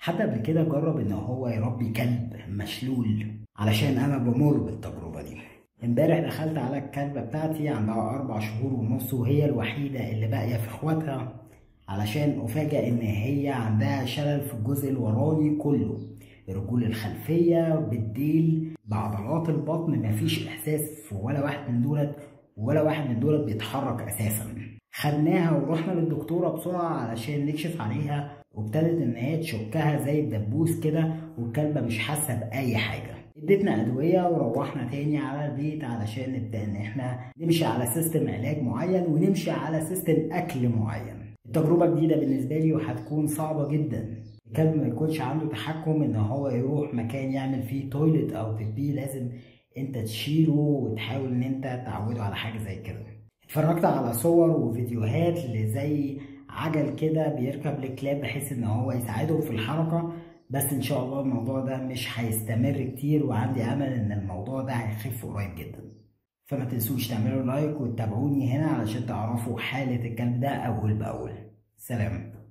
حد قبل كده جرب ان هو يربي كلب مشلول علشان انا بمر بالتجربة دي امبارح دخلت على الكلبة بتاعتي عندها اربع شهور ونص وهي الوحيدة اللي باقية في اخواتها علشان افاجئ ان هي عندها شلل في الجزء الوراني كله الرجول الخلفية بالديل بعضلات البطن مفيش احساس في ولا واحد من دولت ولا واحد من دولت بيتحرك اساسا خدناها ورحنا للدكتورة بسرعة علشان نكشف عليها وابتدت ان هي تشكها زي الدبوس كده والكلبة مش حاسة بأي حاجة اديتنا ادوية وروحنا تاني على البيت علشان نبدأ ان احنا نمشي على سيستم علاج معين ونمشي على سيستم اكل معين التجربة جديدة بالنسبة لي وهتكون صعبة جدا الكلب ما يكونش عنده تحكم ان هو يروح مكان يعمل فيه تويلت او بيبي لازم انت تشيله وتحاول ان انت تعوده على حاجة زي كده اتفرجت على صور وفيديوهات لزي عجل كده بيركب للكلاب بحيث ان هو يساعدهم في الحركة بس ان شاء الله الموضوع ده مش هيستمر كتير وعندي امل ان الموضوع ده هيخف قريب جدا فما تنسوش تعملوا لايك وتتابعوني هنا علشان تعرفوا حالة الكلب ده اول باول سلام